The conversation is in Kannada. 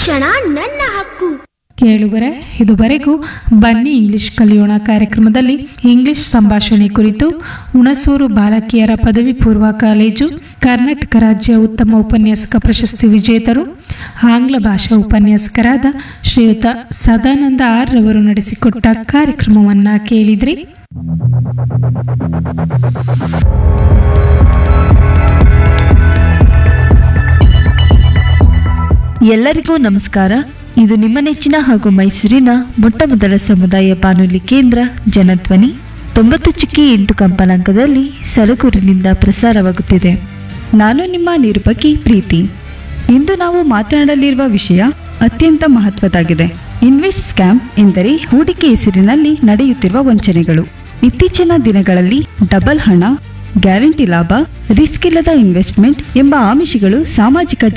ಶಿಕ್ಷಣ ನನ್ನ ಹಕ್ಕು ಕೇಳುಗರೆ ಇದುವರೆಗೂ ಬನ್ನಿ ಇಂಗ್ಲಿಷ್ ಕಲಿಯೋಣ ಕಾರ್ಯಕ್ರಮದಲ್ಲಿ ಇಂಗ್ಲಿಷ್ ಸಂಭಾಷಣೆ ಕುರಿತು ಹುಣಸೂರು ಬಾಲಕಿಯರ ಪದವಿ ಪೂರ್ವ ಕಾಲೇಜು ಕರ್ನಾಟಕ ರಾಜ್ಯ ಉತ್ತಮ ಉಪನ್ಯಾಸಕ ಪ್ರಶಸ್ತಿ ವಿಜೇತರು ಆಂಗ್ಲ ಭಾಷಾ ಉಪನ್ಯಾಸಕರಾದ ಶ್ರೀಯುತ ಸದಾನಂದ ಆರ್ ರವರು ನಡೆಸಿಕೊಟ್ಟ ಕಾರ್ಯಕ್ರಮವನ್ನ ಕೇಳಿದ್ರಿ ಎಲ್ಲರಿಗೂ ನಮಸ್ಕಾರ ಇದು ನಿಮ್ಮ ನೆಚ್ಚಿನ ಹಾಗೂ ಮೈಸೂರಿನ ಮೊಟ್ಟಮೊದಲ ಸಮುದಾಯ ಬಾನುಲಿ ಕೇಂದ್ರ ಜನಧ್ವನಿ ತೊಂಬತ್ತು ಚುಕ್ಕಿ ಎಂಟು ಕಂಪನಾಂಕದಲ್ಲಿ ಸಲಗೂರಿನಿಂದ ಪ್ರಸಾರವಾಗುತ್ತಿದೆ ನಾನು ನಿಮ್ಮ ನಿರೂಪಕಿ ಪ್ರೀತಿ ಇಂದು ನಾವು ಮಾತನಾಡಲಿರುವ ವಿಷಯ ಅತ್ಯಂತ ಮಹತ್ವದಾಗಿದೆ ಇನ್ವೆಸ್ಟ್ ಸ್ಕ್ಯಾಮ್ ಎಂದರೆ ಹೂಡಿಕೆ ಹೆಸರಿನಲ್ಲಿ ನಡೆಯುತ್ತಿರುವ ವಂಚನೆಗಳು ಇತ್ತೀಚಿನ ದಿನಗಳಲ್ಲಿ ಡಬಲ್ ಹಣ ಗ್ಯಾರಂಟಿ ಲಾಭ ರಿಸ್ಕ್ ಇಲ್ಲದ ಇನ್ವೆಸ್ಟ್ಮೆಂಟ್ ಎಂಬ ಆಮಿಷಗಳು ಸಾಮಾಜಿಕ